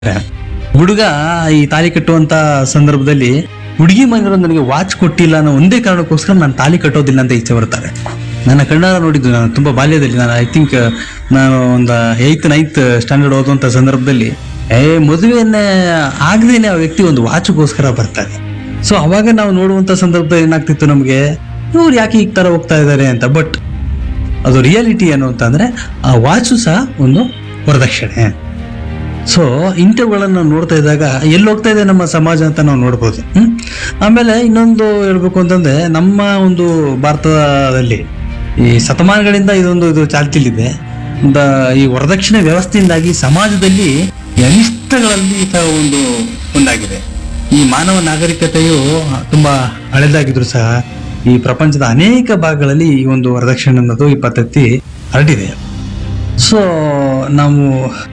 ಹುಡುಗ ಈ ತಾಲಿ ಕಟ್ಟುವಂತ ಸಂದರ್ಭದಲ್ಲಿ ಹುಡುಗಿ ಮನೆಯವರು ನನಗೆ ವಾಚ್ ಕೊಟ್ಟಿಲ್ಲ ಅನ್ನೋ ಒಂದೇ ಕಾರಣಕ್ಕೋಸ್ಕರ ನಾನು ತಾಲಿ ಕಟ್ಟೋದಿಲ್ಲ ಅಂತ ಇಚ್ಛೆ ಬರ್ತಾರೆ ನನ್ನ ಕಣ್ಣಾರ ನೋಡಿದ್ದು ನಾನು ತುಂಬಾ ಬಾಲ್ಯದಲ್ಲಿ ನಾನು ಐ ಥಿಂಕ್ ನಾನು ಒಂದು ಏಯ್ತ್ ನೈನ್ತ್ ಸ್ಟ್ಯಾಂಡರ್ಡ್ ಓದುವಂತ ಸಂದರ್ಭದಲ್ಲಿ ಏ ಮದುವೆಯನ್ನೇ ಆಗದೇನೆ ಆ ವ್ಯಕ್ತಿ ಒಂದು ವಾಚ್ಗೋಸ್ಕರ ಬರ್ತಾರೆ ಸೊ ಅವಾಗ ನಾವು ನೋಡುವಂತ ಸಂದರ್ಭದಲ್ಲಿ ಏನಾಗ್ತಿತ್ತು ನಮಗೆ ಇವ್ರು ಯಾಕೆ ಈ ತರ ಹೋಗ್ತಾ ಇದ್ದಾರೆ ಅಂತ ಬಟ್ ಅದು ರಿಯಾಲಿಟಿ ಏನು ಅಂತಂದ್ರೆ ಆ ವಾಚು ಸಹ ಒಂದು ವರದಕ್ಷಿಣೆ ಸೊ ಇಂಥವುಗಳನ್ನು ನೋಡ್ತಾ ಇದ್ದಾಗ ಎಲ್ಲಿ ಹೋಗ್ತಾ ಇದೆ ನಮ್ಮ ಸಮಾಜ ಅಂತ ನಾವು ನೋಡ್ಬೋದು ಹ್ಮ್? ಆಮೇಲೆ ಇನ್ನೊಂದು ಹೇಳ್ಬೇಕು ಅಂತಂದ್ರೆ ನಮ್ಮ ಒಂದು ಭಾರತದಲ್ಲಿ ಈ ಶತಮಾನಗಳಿಂದ ಇದೊಂದು ಇದು ಚಾಲ್ತಿಲಿದೆ ದ- ಈ ವರದಕ್ಷಿಣೆ ವ್ಯವಸ್ಥೆಯಿಂದಾಗಿ ಸಮಾಜದಲ್ಲಿ ಅನಿಷ್ಟಗಳಲ್ಲಿ ಸಹ ಒಂದು ಒಂದಾಗಿದೆ ಈ ಮಾನವ ನಾಗರಿಕತೆಯು ತುಂಬಾ ಹಳೆದಾಗಿದ್ರು ಸಹ ಈ ಪ್ರಪಂಚದ ಅನೇಕ ಭಾಗಗಳಲ್ಲಿ ಈ ಒಂದು ವರದಕ್ಷಿಣೆ ಅನ್ನೋದು ಈ ಪದ್ಧತಿ ಹರಡಿದೆ ಸೊ ನಾವು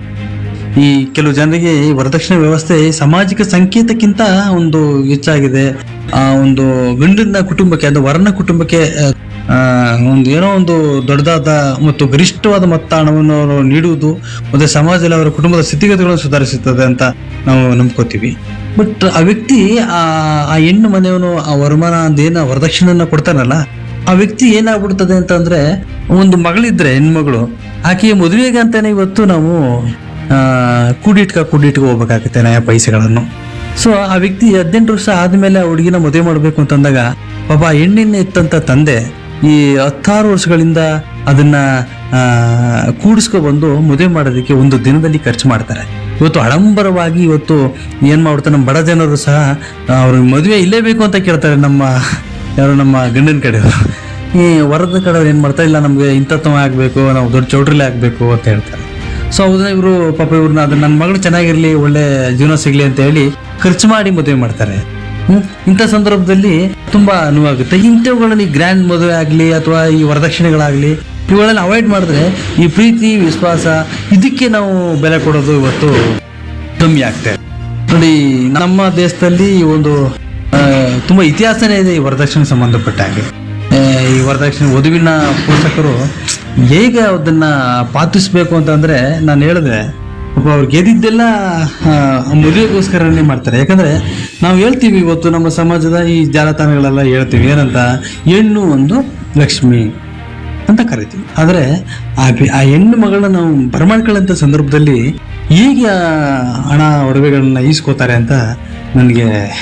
ಈ ಕೆಲವು ಜನರಿಗೆ ಈ ವರದಕ್ಷಿಣೆ ವ್ಯವಸ್ಥೆ ಸಾಮಾಜಿಕ ಸಂಕೇತಕ್ಕಿಂತ ಒಂದು ಹೆಚ್ಚಾಗಿದೆ ಆ ಒಂದು ಗಂಡಿನ ಕುಟುಂಬಕ್ಕೆ ಅದು ವರನ ಕುಟುಂಬಕ್ಕೆ ಆ, ಒಂದು ಏನೋ ಒಂದು ದೊಡ್ಡದಾದ ಮತ್ತು ಗರಿಷ್ಠವಾದ ಮೊತ್ತ ಹಣವನ್ನು ಅವರು ನೀಡುವುದು ಮತ್ತೆ ಸಮಾಜದಲ್ಲಿ ಅವರ ಕುಟುಂಬದ ಸ್ಥಿತಿಗತಿಗಳನ್ನು ಸುಧಾರಿಸುತ್ತದೆ ಅಂತ ನಾವು ನಂಬ್ಕೋತೀವಿ ಬಟ್ ಆ ವ್ಯಕ್ತಿ ಆ ಆ ಹೆಣ್ಣು ಮನೆಯವನು ಆ ವರಮಾನ ಅದೇನ ವರದಕ್ಷಿಣೆಯನ್ನ ಕೊಡ್ತಾನಲ್ಲ ಆ ವ್ಯಕ್ತಿ ಏನಾಗ್ಬಿಡ್ತದೆ ಅಂತಂದ್ರೆ ಒಂದು ಮಗಳಿದ್ರೆ ಹೆಣ್ಮಗಳು ಆಕೆಯ ಮದುವೆಗೆ ಅಂತಾನೆ ಇವತ್ತು ನಾವು ಆ ಕೂಡಿಟ್ಕ ಕೂಡಿಟ್ಕ ಹೋಗ್ಬೇಕಾಗುತ್ತೆ ನಯ ಪೈಸೆಗಳನ್ನು ಸೊ ಆ ವ್ಯಕ್ತಿ ಹದಿನೆಂಟು ವರ್ಷ ಆದ್ಮೇಲೆ ಆ ಹುಡುಗಿನ ಮದುವೆ ಮಾಡ್ಬೇಕು ಅಂತಂದಾಗ ಪಾಪ ಆ ಹೆಣ್ಣಿನ ಎತ್ತಂತ ತಂದೆ ಈ ಹತ್ತಾರು ವರ್ಷಗಳಿಂದ ಅದನ್ನ ಆ ಕೂಡಿಸ್ಕೊ ಬಂದು ಮದುವೆ ಮಾಡೋದಕ್ಕೆ ಒಂದು ದಿನದಲ್ಲಿ ಖರ್ಚು ಮಾಡ್ತಾರೆ ಇವತ್ತು ಆಡಂಬರವಾಗಿ ಇವತ್ತು ಏನ್ ಮಾಡ್ತಾರೆ ನಮ್ಮ ಬಡ ಜನರು ಸಹ ಅವ್ರ ಮದುವೆ ಇಲ್ಲೇ ಬೇಕು ಅಂತ ಕೇಳ್ತಾರೆ ನಮ್ಮ ಯಾರು ನಮ್ಮ ಗಂಡನ ಕಡೆಯವರು ಈ ವರದ ಕಡೆಯವ್ರು ಏನು ಮಾಡ್ತಾರೆ ಇಲ್ಲ ನಮಗೆ ಇಂಥತ್ತವ ಆಗಬೇಕು ನಾವು ದೊಡ್ಡ ಚೌಟ್ರಿಲಿ ಆಗಬೇಕು ಅಂತ ಹೇಳ್ತಾರೆ ಸೊ ಹೌದಾ ಇವರು ಪಾಪ ಇವ್ರನ್ನ ಅದು ನನ್ನ ಮಗಳು ಚೆನ್ನಾಗಿರ್ಲಿ ಒಳ್ಳೆ ಜೀವನ ಸಿಗ್ಲಿ ಅಂತ ಹೇಳಿ ಖರ್ಚು ಮಾಡಿ ಮದುವೆ ಮಾಡ್ತಾರೆ ಹ್ಮ್? ಇಂಥ ಸಂದರ್ಭದಲ್ಲಿ ತುಂಬಾ ನೋವಾಗುತ್ತೆ ಇಂಥವುಗಳಲ್ಲಿ ಗ್ರ್ಯಾಂಡ್ ಮದುವೆ ಆಗಲಿ ಅಥವಾ ಈ ವರದಕ್ಷಿಣೆಗಳಾಗಲಿ ಇವುಗಳನ್ನ ಅವಾಯ್ಡ್ ಮಾಡಿದ್ರೆ ಈ ಪ್ರೀತಿ ವಿಶ್ವಾಸ ಇದಕ್ಕೆ ನಾವು ಬೆಲೆ ಕೊಡೋದು ಇವತ್ತು ಕಮ್ಮಿ ಆಗ್ತಾ ಇದೆ ನೋಡಿ ನಮ್ಮ ದೇಶದಲ್ಲಿ ಈ ಒಂದು ಆ, ತುಂಬಾ ಇತಿಹಾಸನೇ ಇದೆ ಈ ವರದಕ್ಷಿಣೆ ಸಂಬಂಧಪಟ್ಟ ಹಾಗೆ ಆ, ಈ ವರದಕ್ಷಿಣೆ ವಧುವಿನ ಪೋಷಕರು ಹೇಗೆ ಅದನ್ನ ಪಾಲಿಸಬೇಕು ಅಂತಂದ್ರೆ ನಾನು ಹೇಳಿದೆ ಒಬ್ಬ ಅವ್ರು ಗೆದ್ದಿದ್ದೆಲ್ಲ ಆ, ಮದುವೆಗೋಸ್ಕರನೇ ಮಾಡ್ತಾರೆ ಯಾಕಂದ್ರೆ ನಾವು ಹೇಳ್ತೀವಿ ಇವತ್ತು ನಮ್ಮ ಸಮಾಜದ ಈ ಜಾಲತಾಣಗಳೆಲ್ಲ ಹೇಳ್ತೀವಿ ಏನಂತ ಹೆಣ್ಣು ಒಂದು ಲಕ್ಷ್ಮಿ ಅಂತ ಕರಿತೀವಿ ಆದರೆ ಆ ಬೆ- ಆ ಹೆಣ್ಣು ಮಗಳನ್ನ ನಾವು ಬರಮಾಡ್ಕೊಳ್ಳೋಂಥ ಸಂದರ್ಭದಲ್ಲಿ ಹೇಗೆ ಆ ಹಣ ಒಡವೆಗಳನ್ನ ಈಸ್ಕೋತಾರೆ ಅಂತ ನನಗೆ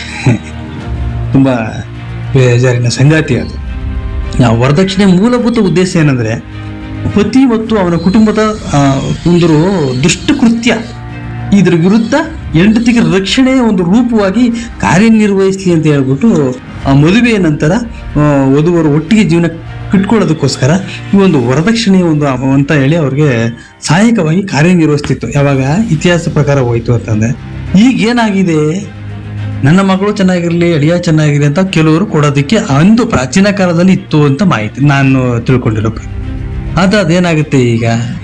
ತುಂಬ ಬೇಜಾರಿನ ಸಂಗಾತಿ ಅದು ಆ ವರದಕ್ಷಿಣೆ ಮೂಲಭೂತ ಉದ್ದೇಶ ಏನಂದ್ರೆ ಪತಿ ಮತ್ತು ಅವನ ಕುಟುಂಬದ ಆ, ಒಂದು ದುಷ್ಟ ಕೃತ್ಯ ಇದ್ರ ವಿರುದ್ಧ ಹೆಂಡತಿಗೆ ರಕ್ಷಣೆಯ ಒಂದು ರೂಪವಾಗಿ ಕಾರ್ಯನಿರ್ವಹಿಸಲಿ ಅಂತ ಹೇಳ್ಬಿಟ್ಟು ಆ ಮದುವೆಯ ನಂತರ ಆ, ವಧುವರು ಒಟ್ಟಿಗೆ ಜೀವನ ಕಟ್ಕೊಳ್ಳೋದಕ್ಕೋಸ್ಕರ ಈ ಒಂದು ವರದಕ್ಷಿಣೆ ಒಂದು ಅವ- ಅಂತ ಹೇಳಿ ಅವ್ರಿಗೆ ಸಹಾಯಕವಾಗಿ ಕಾರ್ಯನಿರ್ವಹಿಸ್ತಿತ್ತು ಯಾವಾಗ ಇತಿಹಾಸ ಪ್ರಕಾರ ಹೋಯ್ತು ಅಂತಂದ್ರೆ ಈಗ ಏನಾಗಿದೆ ನನ್ನ ಮಗಳು ಚೆನ್ನಾಗಿರ್ಲಿ ಅಳಿಯ ಚೆನ್ನಾಗಿರ್ಲಿ ಅಂತ ಕೆಲವರು ಕೊಡೋದಕ್ಕೆ ಅಂದು ಪ್ರಾಚೀನ ಕಾಲದಲ್ಲಿ ಇತ್ತು ಅಂತ ಮಾಹಿತಿ ನಾನು ತಿಳ್ಕೊಂಡಿರೋ ಪ್ರಕಾರ. ಆದ್ರೆ ಅದೇನಾಗುತ್ತೆ ಈಗ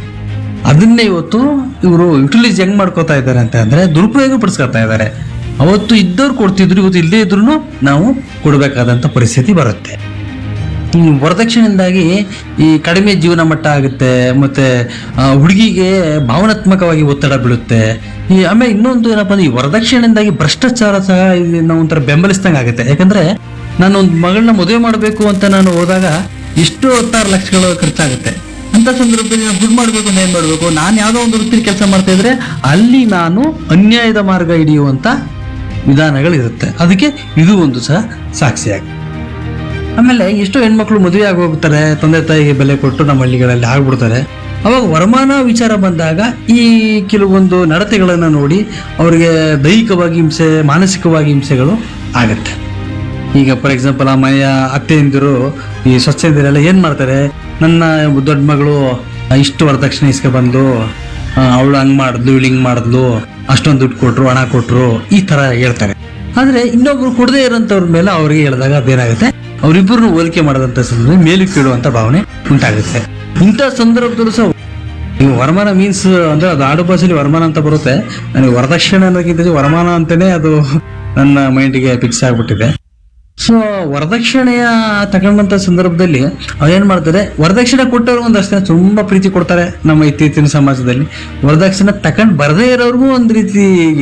ಅದನ್ನೇ ಇವತ್ತು ಇವರು ಯುಟಿಲೈಸ್ ಹೆಂಗ್ ಮಾಡ್ಕೋತಾ ಇದ್ದಾರೆ ಅಂತ ಅಂದ್ರೆ ದುರುಪಯೋಗ ಪಡಿಸ್ಕೊತಾ ಇದ್ದಾರೆ ಅವತ್ತು ಇದ್ದವ್ರು ಕೊಡ್ತಿದ್ರು ಇವತ್ತು ಇಲ್ಲದೇ ಇದ್ರು ನಾವು ಕೊಡಬೇಕಾದಂತ ಪರಿಸ್ಥಿತಿ ಬರುತ್ತೆ ಈ ವರದಕ್ಷಿಣೆಯಿಂದಾಗಿ ಈ ಕಡಿಮೆ ಜೀವನ ಮಟ್ಟ ಆಗುತ್ತೆ ಮತ್ತೆ ಆ, ಹುಡುಗಿಗೆ ಭಾವನಾತ್ಮಕವಾಗಿ ಒತ್ತಡ ಬೀಳುತ್ತೆ ಈ ಆಮೇಲೆ ಇನ್ನೊಂದು ಏನಪ್ಪಾ ಅಂದ್ರೆ ಈ ವರದಕ್ಷಿಣೆಯಿಂದಾಗಿ ಭ್ರಷ್ಟಾಚಾರ ಸಹ ಇಲ್ಲಿ ನಾವು ಒಂಥರ ಬೆಂಬಲಿಸ್ದಂಗೆ ಆಗುತ್ತೆ ಯಾಕಂದ್ರೆ ನಾನು ಒಂದು ಮಗಳನ್ನ ಮದುವೆ ಮಾಡಬೇಕು ಅಂತ ನಾನು ಹೋದಾಗ ಇಷ್ಟು ಹತ್ತಾರು ಲಕ್ಷಗಳು ಖರ್ಚಾಗುತ್ತೆ ಅಂತ ಸಂದರ್ಭದಲ್ಲಿ ನಾನು ದುಡ್ಡು ಮಾಡಬೇಕು ಅಂದ್ರೆ ಏನ್ ಮಾಡಬೇಕು ನಾನು ಯಾವುದೋ ಒಂದು ವೃತ್ತಿ ಕೆಲಸ ಮಾಡ್ತಾ ಇದ್ರೆ ಅಲ್ಲಿ ನಾನು ಅನ್ಯಾಯದ ಮಾರ್ಗ ಹಿಡಿಯುವಂತ ವಿಧಾನಗಳಿರುತ್ತೆ ಅದಕ್ಕೆ ಇದು ಒಂದು ಸಹ ಸಾಕ್ಷಿಯಾಗಿದೆ ಆಮೇಲೆ ಎಷ್ಟೋ ಹೆಣ್ಮಕ್ಳು ಮದುವೆ ಆಗಿ ಹೋಗ್ತಾರೆ ತಂದೆ ತಾಯಿಗೆ ಬೆಲೆ ಕೊಟ್ಟು ನಮ್ಮ ಹಳ್ಳಿಗಳಲ್ಲಿ ಆಗ್ಬಿಡ್ತಾರೆ ಅವಾಗ ವರಮಾನ ವಿಚಾರ ಬಂದಾಗ ಈ ಕೆಲವೊಂದು ನಡತೆಗಳನ್ನು ನೋಡಿ ಅವರಿಗೆ ದೈಹಿಕವಾಗಿ ಹಿಂಸೆ ಮಾನಸಿಕವಾಗಿ ಹಿಂಸೆಗಳು ಆಗತ್ತೆ ಈಗ ಫಾರ್ ಎಕ್ಸಾಂಪಲ್ ಆ ಮನೆಯ ಅತ್ತೆಯಂದಿರು ಈ ಸ್ವಚ್ಛಂದಿರೆಲ್ಲ ಏನ್ ಮಾಡ್ತಾರೆ ನನ್ನ ದೊಡ್ಡ ಮಗಳು ಇಷ್ಟು ವರದಕ್ಷಿಣೆ ಇಸ್ಕೆ ಬಂದು ಅವಳು ಹಂಗ್ ಮಾಡಿದ್ಲು ಇವಳು ಹಿಂಗ್ ಮಾಡಿದ್ಲು ಅಷ್ಟೊಂದು ದುಡ್ಡು ಕೊಟ್ರು ಹಣ ಕೊಟ್ರು ಈ ತರ ಹೇಳ್ತಾರೆ ಆದ್ರೆ ಇನ್ನೊಬ್ರು ಕೊಡದೇ ಇರೋಂಥವ್ರ ಮೇಲೆ ಅವ್ರಿಗೆ ಹೇಳಿದಾಗ ಅದೇನಾಗುತ್ತೆ ಅವರಿಬ್ಬರನ್ನು ಹೋಲಿಕೆ ಮಾಡದಂತ ಸಂದರ್ಭದಲ್ಲಿ ಮೇಲು ಕೀಳುವಂತ ಭಾವನೆ ಉಂಟಾಗುತ್ತೆ ಇಂಥ ಸಂದರ್ಭದಲ್ಲೂ ಸಹ ಈಗ ವರಮಾನ ಮೀನ್ಸ್ ಅಂದ್ರೆ ಅದು ಆಡು ಭಾಷೆಯಲ್ಲಿ ವರಮಾನ ಅಂತ ಬರುತ್ತೆ ನನಗೆ ವರದಕ್ಷಿಣೆ ಅನ್ನೋದಕ್ಕಿಂತ ವರಮಾನ ಅಂತಾನೆ ಅದು ನನ್ನ ಮೈಂಡ್ಗೆ ಫಿಕ್ಸ್ ಆಗ್ಬಿಟ್ಟಿದೆ ಸೊ ವರದಕ್ಷಿಣೆಯ ತಗೊಂಡಂತ ಸಂದರ್ಭದಲ್ಲಿ ಅವ್ರೇನ್ ಮಾಡ್ತಾರೆ ವರದಕ್ಷಿಣೆ ಕೊಟ್ಟವ್ರು ಒಂದಷ್ಟು ಜನ ತುಂಬಾ ಪ್ರೀತಿ ಕೊಡ್ತಾರೆ ನಮ್ಮ ಇತ್ತೀಚಿನ ಸಮಾಜದಲ್ಲಿ ವರದಕ್ಷಿಣೆ ತಕೊಂಡ್ ಬರದೇ ಇರೋರ್ಗೂ ಒಂದ್ ರೀತಿ